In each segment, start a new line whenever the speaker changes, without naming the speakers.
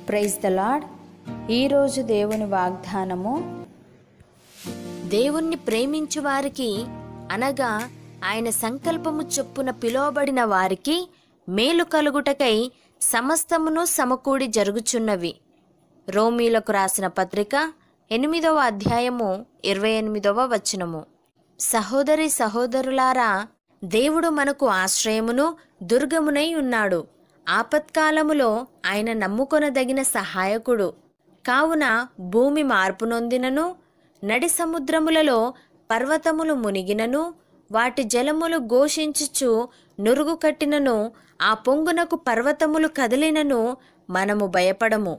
praise the lord ఈరోజు దేవుని వాగ్దానము
దేవుణ్ణి ప్రేమించు వారికి అనగా ఆయన సంకల్పము చొప్పున పిలువబడిన వారికి మేలు కలుగుటకై సమస్తమును సమకూడి జరుగుచున్నవి రోమీలకు రాసిన పత్రిక ఎనిమిదవ అధ్యాయము ఇరవై ఎనిమిదవ వచనము సహోదరి సహోదరులారా దేవుడు మనకు ఆశ్రయమును దుర్గమునై ఉన్నాడు ఆపత్కాలములో ఆయన నమ్ముకొనదగిన సహాయకుడు కావున భూమి మార్పు నొందినను నడి సముద్రములలో పర్వతములు మునిగినను వాటి జలములు ఘోషించుచు నురుగు కట్టినను ఆ పొంగునకు పర్వతములు కదిలినను మనము భయపడము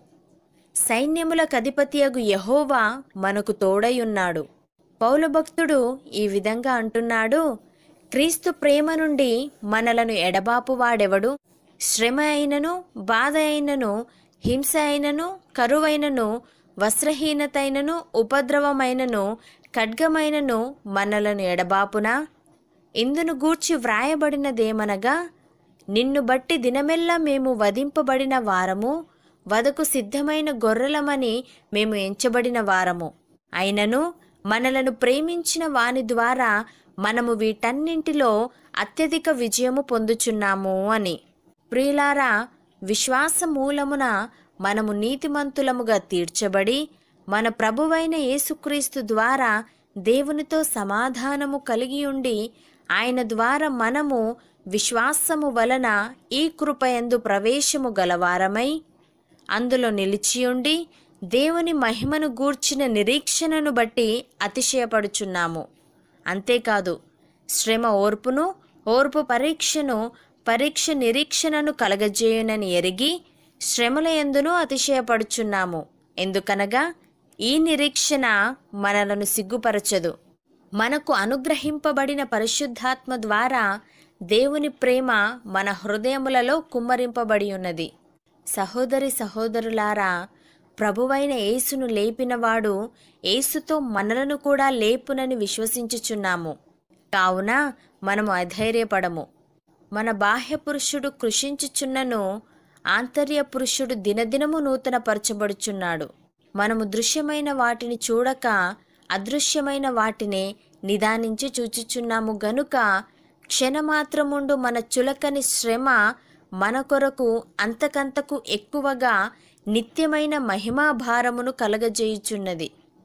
సైన్యములకు అధిపతియగు యహోవా మనకు తోడై పౌలు భక్తుడు ఈ విధంగా అంటున్నాడు క్రీస్తు ప్రేమ నుండి మనలను ఎడబాపు వాడెవడు శ్రమ అయినను బాధ అయినను హింస అయినను కరువైనను వస్త్రహీనతైనను ఉపద్రవమైనను ఖడ్గమైనను మనలను ఎడబాపునా ఇందును గూర్చి వ్రాయబడినదేమనగా నిన్ను బట్టి దినమెల్లా మేము వధింపబడిన వారము వదకు సిద్ధమైన గొర్రెలమని మేము ఎంచబడిన వారము అయినను మనలను ప్రేమించిన వాని ద్వారా మనము వీటన్నింటిలో అత్యధిక విజయము పొందుచున్నాము అని ప్రియులారా విశ్వాస మూలమున మనము నీతిమంతులముగా తీర్చబడి మన ప్రభువైన యేసుక్రీస్తు ద్వారా దేవునితో సమాధానము కలిగి ఉండి ఆయన ద్వారా మనము విశ్వాసము వలన ఈ కృపయందు ప్రవేశము గలవారమై అందులో నిలిచియుండి దేవుని మహిమను గూర్చిన నిరీక్షణను బట్టి అతిశయపడుచున్నాము అంతేకాదు శ్రమ ఓర్పును ఓర్పు పరీక్షను పరీక్ష నిరీక్షణను కలగజేయునని ఎరిగి శ్రమల ఎందును అతిశయపడుచున్నాము ఎందుకనగా ఈ నిరీక్షణ మనలను సిగ్గుపరచదు మనకు అనుగ్రహింపబడిన పరిశుద్ధాత్మ ద్వారా దేవుని ప్రేమ మన హృదయములలో కుమ్మరింపబడి ఉన్నది సహోదరి సహోదరులారా ప్రభువైన యేసును లేపినవాడు యేసుతో మనలను కూడా లేపునని విశ్వసించుచున్నాము కావున మనము అధైర్యపడము మన బాహ్య పురుషుడు కృషించుచున్నను ఆంతర్య పురుషుడు దినదినము నూతనపరచబడుచున్నాడు మనము దృశ్యమైన వాటిని చూడక అదృశ్యమైన వాటినే నిదానించి చూచుచున్నాము గనుక క్షణమాత్రముండు మన చులకని శ్రమ మన కొరకు అంతకంతకు ఎక్కువగా నిత్యమైన మహిమా భారమును కలగజేయుచున్నది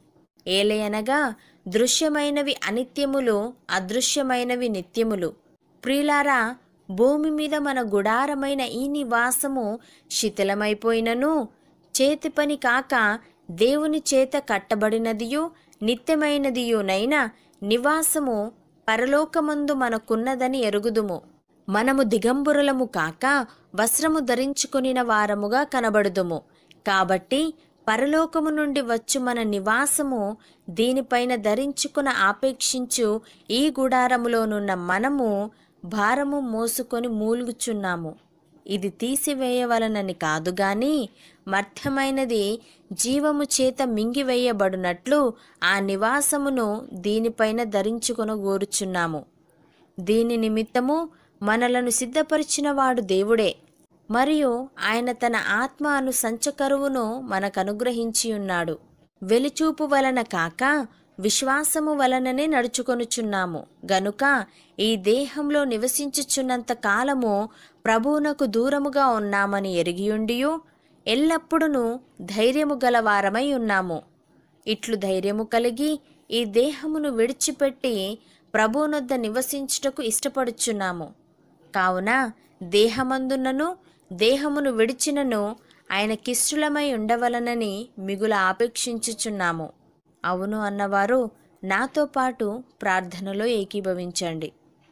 ఏలయనగా దృశ్యమైనవి అనిత్యములు అదృశ్యమైనవి నిత్యములు ప్రియులారా భూమి మీద మన గుడారమైన ఈ నివాసము శిథిలమైపోయినను చేతి పని కాక దేవుని చేత కట్టబడినదియు నిత్యమైనదియునైన నివాసము పరలోకమందు మనకున్నదని ఎరుగుదుము మనము దిగంబరులము కాక వస్త్రము ధరించుకొనిన వారముగా కనబడుదుము కాబట్టి పరలోకము నుండి వచ్చు మన నివాసము దీనిపైన ధరించుకున్న ఆపేక్షించు ఈ గుడారములోనున్న మనము భారము మోసుకొని మూలుగుచున్నాము ఇది తీసివేయవలనని కాదు గాని మర్థమైనది జీవము చేత మింగివేయబడినట్లు ఆ నివాసమును దీనిపైన ధరించుకొనగోరుచున్నాము దీని నిమిత్తము మనలను సిద్ధపరిచిన వాడు దేవుడే మరియు ఆయన తన ఆత్మ అను సంచకరువును మనకు అనుగ్రహించి ఉన్నాడు వెలిచూపు వలన కాక విశ్వాసము వలననే నడుచుకొనుచున్నాము గనుక ఈ దేహంలో నివసించుచున్నంత కాలము ప్రభువునకు దూరముగా ఉన్నామని ఎరిగియుండియు ఎల్లప్పుడూ ధైర్యము గలవారమై ఉన్నాము ఇట్లు ధైర్యము కలిగి ఈ దేహమును విడిచిపెట్టి ప్రభువునొద్ద నివసించుటకు ఇష్టపడుచున్నాము కావున దేహమందున్నను దేహమును విడిచినను ఆయనకిష్టులమై ఉండవలనని మిగుల ఆపేక్షించుచున్నాము అవును అన్నవారు నాతో పాటు ప్రార్థనలో ఏకీభవించండి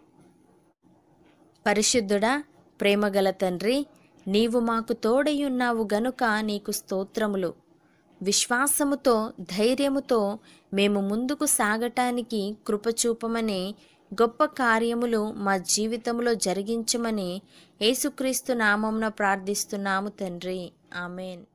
పరిశుద్ధుడా ప్రేమగల తండ్రి నీవు మాకు తోడయున్నావు గనుక నీకు స్తోత్రములు విశ్వాసముతో ధైర్యముతో మేము ముందుకు సాగటానికి కృపచూపమని గొప్ప కార్యములు మా జీవితంలో జరిగించమని యేసుక్రీస్తు నామంన ప్రార్థిస్తున్నాము తండ్రి ఆమెన్